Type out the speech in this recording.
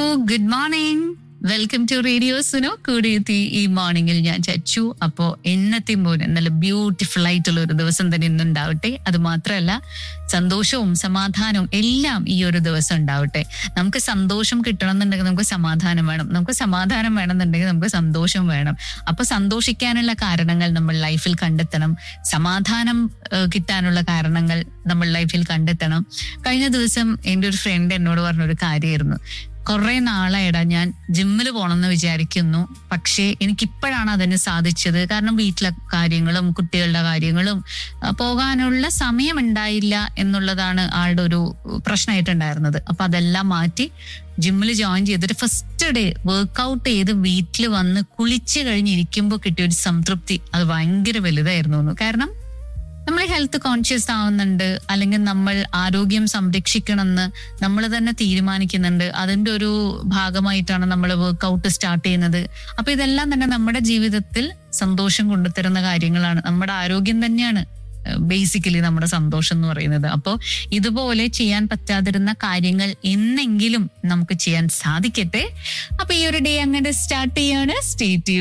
Good morning welcome to radio Suno കൂടെ എത്തി ഈ മോർണിംഗിൽ ഞാൻ ചച്ചു അപ്പോ എന്നത്തെയും പോലെ നല്ല ബ്യൂട്ടിഫുൾ ആയിട്ടുള്ള ഒരു ദിവസം തന്നെ ഇന്നുണ്ടാവട്ടെ അത് മാത്രമല്ല സന്തോഷവും സമാധാനവും എല്ലാം ഈ ഒരു ദിവസം ഉണ്ടാവട്ടെ നമുക്ക് സന്തോഷം കിട്ടണം എന്നുണ്ടെങ്കിൽ നമുക്ക് സമാധാനം വേണം നമുക്ക് സമാധാനം വേണമെന്നുണ്ടെങ്കിൽ നമുക്ക് സന്തോഷം വേണം അപ്പൊ സന്തോഷിക്കാനുള്ള കാരണങ്ങൾ നമ്മൾ ലൈഫിൽ കണ്ടെത്തണം സമാധാനം ഏഹ്, കിട്ടാനുള്ള കാരണങ്ങൾ നമ്മൾ ലൈഫിൽ കണ്ടെത്തണം കഴിഞ്ഞ ദിവസം എൻ്റെ ഒരു ഫ്രണ്ട് എന്നോട് പറഞ്ഞൊരു കാര്യമായിരുന്നു കുറെ നാളായിടാ ഞാൻ ജിമ്മിൽ പോകണമെന്ന് വിചാരിക്കുന്നു പക്ഷേ എനിക്കിപ്പോഴാണ് അതിന് സാധിച്ചത് കാരണം വീട്ടിലെ കാര്യങ്ങളും കുട്ടികളുടെ കാര്യങ്ങളും ആ, പോകാനുള്ള സമയം ഉണ്ടായില്ല എന്നുള്ളതാണ് ആളുടെ ഒരു പ്രശ്നമായിട്ടുണ്ടായിരുന്നത് അപ്പൊ അതെല്ലാം മാറ്റി ജിമ്മിൽ ജോയിൻ ചെയ്തിട്ട് ഫസ്റ്റ് ഡേ വർക്കൗട്ട് ചെയ്ത് വീട്ടിൽ വന്ന് കുളിച്ച് കഴിഞ്ഞിരിക്കുമ്പോൾ കിട്ടിയ ഒരു സംതൃപ്തി അത് ഭയങ്കര വലുതായിരുന്നു എന്ന്. കാരണം നമ്മൾ ഹെൽത്ത് കോൺഷ്യസ് ആവുന്നുണ്ട് അല്ലെങ്കിൽ നമ്മൾ ആരോഗ്യം സംരക്ഷിക്കണമെന്ന് നമ്മൾ തന്നെ തീരുമാനിക്കുന്നുണ്ട് അതിന്റെ ഒരു ഭാഗമായിട്ടാണ് നമ്മൾ വർക്കൗട്ട് സ്റ്റാർട്ട് ചെയ്യുന്നത് അപ്പൊ ഇതെല്ലാം തന്നെ നമ്മുടെ ജീവിതത്തിൽ സന്തോഷം കൊണ്ടുതരുന്ന കാര്യങ്ങളാണ് നമ്മുടെ ആരോഗ്യം തന്നെയാണ് ബേസിക്കലി നമ്മുടെ സന്തോഷം എന്ന് പറയുന്നത് അപ്പോൾ ഇതുപോലെ ചെയ്യാൻ പറ്റാതിരുന്ന കാര്യങ്ങൾ എന്നെങ്കിലും നമുക്ക് ചെയ്യാൻ സാധിക്കട്ടെ അപ്പൊ ഈ ഒരു ഡേ അങ്ങനെ സ്റ്റാർട്ട് ചെയ്യാണ് സ്റ്റേറ്റ്